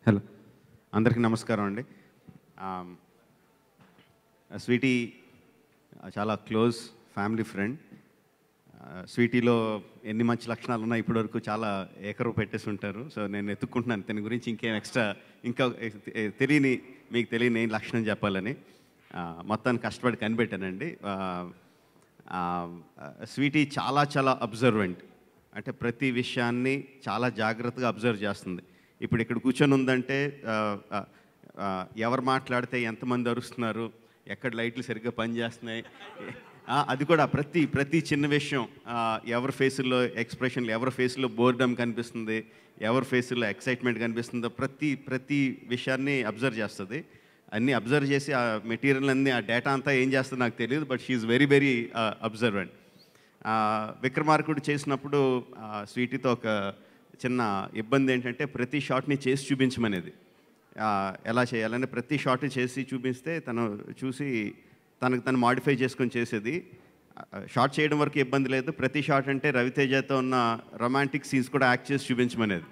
hello అందరికీ నమస్కారం అండి ఆమ్, స్వీటీ చాలా క్లోజ్ ఫ్యామిలీ ఫ్రెండ్ స్వీటీలో ఎన్ని మంచి లక్షణాలు ఉన్నాయి ఇప్పటివరకు చాలా ఏకరు పెట్టేసి ఉంటారు సో నేను ఎత్తుక్కుంటున్నాను దీని గురించి ఇంకేం ఎక్స్ట్రా ఇంకా ఎ- తెలియని మీకు తెలియని ఏం లక్షణం చెప్పాలని ఆ, మొత్తాన్ని కష్టపడి కనిపెట్టానండి ఆ, ఆ, స్వీటీ చాలా చాలా అబ్జర్వెంట్ అంటే ప్రతి విషయాన్ని చాలా జాగ్రత్తగా అబ్జర్వ్ చేస్తుంది ఇప్పుడు ఇక్కడ కూర్చొని ఉందంటే ఆ, ఆ, ఆ, ఎవరు మాట్లాడితే ఎంతమంది అరుస్తున్నారు ఎక్కడ లైట్లు సరిగ్గా పనిచేస్తున్నాయి ఆ, అది కూడా ప్రతి ప్రతి చిన్న విషయం ఆ, ఎవరి ఫేసుల్లో ఎక్స్ప్రెషన్లు ఎవరి ఫేసులో బోర్డమ్ కనిపిస్తుంది ఎవరి ఫేసుల్లో ఎక్సైట్మెంట్ కనిపిస్తుందో ప్రతి ప్రతి విషయాన్ని అబ్జర్వ్ చేస్తుంది అన్నీ అబ్జర్వ్ చేసి ఆ మెటీరియల్ అన్ని ఆ డేటా అంతా ఏం చేస్తుందో నాకు తెలియదు but she's very very observant Vikramarkudu చేసినప్పుడు ఆ, స్వీటీతో ఒక చిన్న ఇబ్బంది ఏంటంటే ప్రతి షాట్ని చేసి చూపించమనేది ఆ, ఎలా చేయాలని ప్రతి షాట్ చేసి చూపిస్తే తను చూసి తనకు తను మాడిఫై చేసుకొని చేసేది షార్ట్ చేయడం వరకు ఇబ్బంది లేదు ప్రతి షాట్ అంటే రవితేజతో ఉన్న రొమాంటిక్ సీన్స్ కూడా యాక్ట్ చేసి చూపించమనేది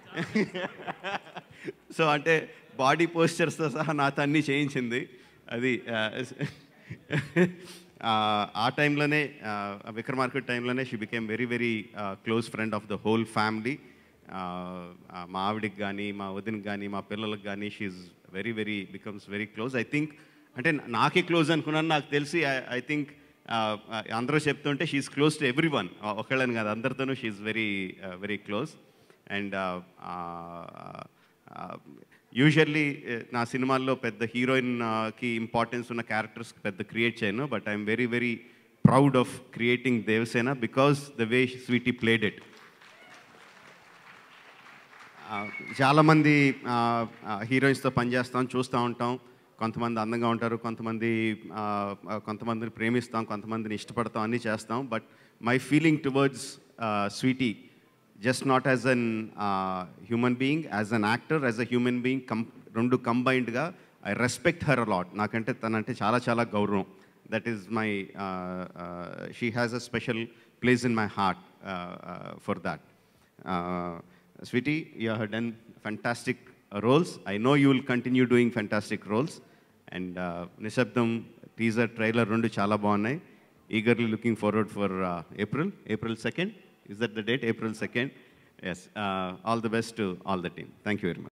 సో అంటే బాడీ పోస్చర్స్తో సహా నాతో అన్నీ చేయించింది అది ఆ, ఆ, ఆ టైంలోనే విక్రమార్కుడ్ టైంలోనే she became very very close friend of the whole family మా ఆవిడికి కానీ మా వదినకి కానీ మా పిల్లలకు కానీ she's very very becomes very close I think అంటే నాకే క్లోజ్ అనుకున్నాను నాకు తెలిసి ఐ థింక్ అందరూ చెప్తుంటే she's close to everyone ఒకళ్ళని కాదు అందరితోనూ she's very very close and usually నా సినిమాల్లో పెద్ద హీరోయిన్కి ఇంపార్టెన్స్ ఉన్న క్యారెక్టర్స్ పెద్ద క్రియేట్ చేయను but I'm very very proud of creating Devasena because the way Sweety played it చాలామంది హీరోయిన్స్తో పనిచేస్తాం చూస్తూ ఉంటాం కొంతమంది అందంగా ఉంటారు కొంతమంది ఆ, ఆ, కొంతమందిని ప్రేమిస్తాం కొంతమందిని ఇష్టపడతాం అన్నీ చేస్తాం but my feeling towards Sweety just not as an human being as an actor as a human being come రెండు కంబైన్డ్గా ఐ రెస్పెక్ట్ హర్ అలాట్ నాకంటే తనంటే చాలా చాలా గౌరవం that is my she has a special place in my heart for that Sweety you have done fantastic roles I know you will continue doing fantastic roles and Nishabdham teaser trailer రెండు చాలా బాగున్నాయి eagerly looking forward for April April second is that the date April second yes all the best to all the team thank you very much